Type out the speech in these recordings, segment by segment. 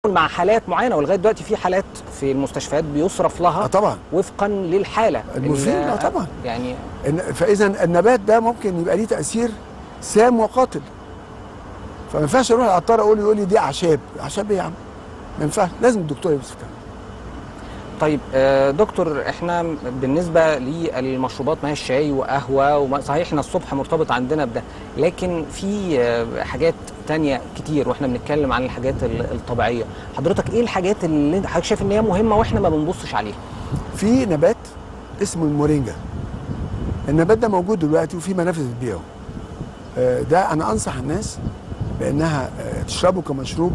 مع حالات معينه ولغايه دلوقتي في حالات في المستشفيات بيصرف اه لها طبعا وفقا للحاله المفيد، ال- آه طبعا. يعني إن- فاذا النبات ده ممكن يبقى ليه تاثير سام وقاتل فما ينفعش اروح العطار اقول يقول لي دي اعشاب اعشاب ايه يا عم ما ينفعش لازم الدكتور يوصف كده طيب آه، دكتور احنا بالنسبه للمشروبات ما هي الشاي وقهوه وما صحيح احنا الصبح مرتبط عندنا بده لكن في آه، حاجات تانية كتير واحنا بنتكلم عن الحاجات ال- الطبيعيه حضرتك ايه الحاجات اللي انت- حضرتك شايف ان هي مهمه واحنا ما بنبصش عليها في نبات اسمه المورينجا النبات ده موجود دلوقتي وفي منافذ بتبيعه آه، ده انا انصح الناس بانها آه، تشربه كمشروب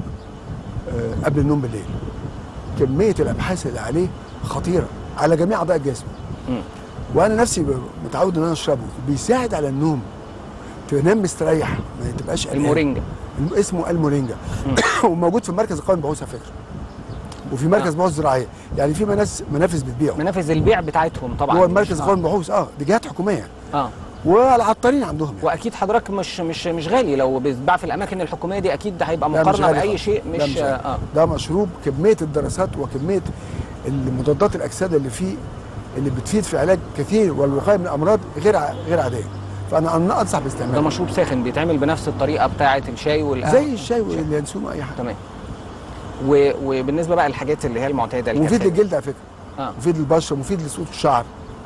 آه، قبل النوم بالليل كميه الابحاث اللي عليه خطيره على جميع اعضاء الجسم مم. وانا نفسي ب- متعود ان انا اشربه بيساعد على النوم تنام مستريح ما تبقاش قلقان. المورينجا الم- اسمه المورينجا وموجود في مركز القومي للبحوث على فكره وفي مركز آه. بحوث زراعيه يعني في مناس منافذ بتبيعه منافذ البيع بتاعتهم طبعا هو مش- المركز آه. القومي للبحوث اه دي جهات حكوميه اه والعطارين عندهم يعني. واكيد حضرتك مش مش مش غالي لو بيتباع في الاماكن الحكوميه دي اكيد ده هيبقى لا، مش مقارنه غالي باي خالص. شيء لا، مش غالي. اه ده مشروب كميه الدراسات وكميه المضادات الاكسده اللي فيه اللي بتفيد في علاج كثير والوقايه من الامراض غير ع- غير عاديه فانا أنا انصح ده باستعماله مشروب ساخن بيتعمل بنفس الطريقه بتاعه الشاي والقهوه زي الشاي واليانسون واي حاجه تمام و... وبالنسبه بقى للحاجات اللي هي المعتاده مفيد الكافيين. للجلد على فكره اه مفيد للبشره مفيد لسقوط الشعر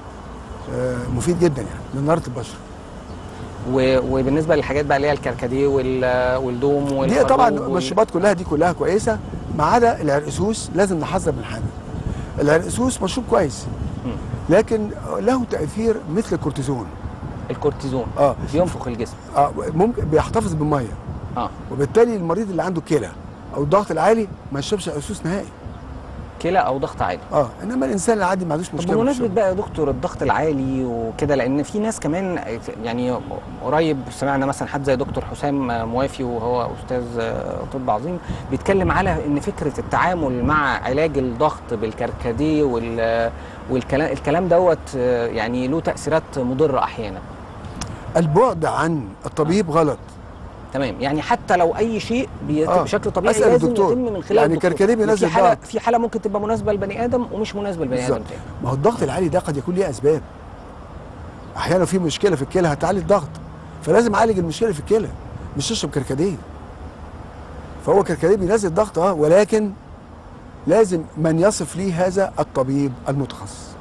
آه، مفيد جدا يعني لنضاره البشره و... وبالنسبه للحاجات بقى اللي هي الكركديه وال... والدوم دي والخروب طبعا وال- المشروبات كلها دي كلها كويسه ما عدا العرقسوس لازم نحذر من حاجه العرقسوس مشروب كويس مم. لكن له تاثير مثل الكورتيزون الكورتيزون اه بينفخ الجسم اه ممكن بيحتفظ بالميه اه وبالتالي المريض اللي عنده كلى او الضغط العالي ما يشربش عرقسوس نهائي كلى او ضغط عالي اه انما الانسان العادي ما عندوش طب مشكله بمناسبه بالشرب. بقى يا دكتور الضغط العالي وكده لان في ناس كمان يعني قريب سمعنا مثلا حد زي دكتور حسام موافي وهو استاذ طب عظيم بيتكلم على ان فكره التعامل مع علاج الضغط بالكركديه وال والكلام الكلام دوت يعني له تاثيرات مضره احيانا البعد عن الطبيب غلط تمام يعني حتى لو اي شيء بيتم آه. بشكل طبيعي أسأل لازم الدكتور. يتم من خلال يعني الدكتور. كركديه بينزل في حاله ضغط. في حاله ممكن تبقى مناسبه لبني ادم ومش مناسبه لبني ادم بالظبط. تاني ما هو الضغط العالي ده قد يكون ليه اسباب احيانا في مشكله في الكلى هتعلي الضغط فلازم اعالج المشكله في الكلى مش تشرب كركديه فهو كركديه بينزل الضغط اه ولكن لازم من يصف ليه هذا الطبيب المتخصص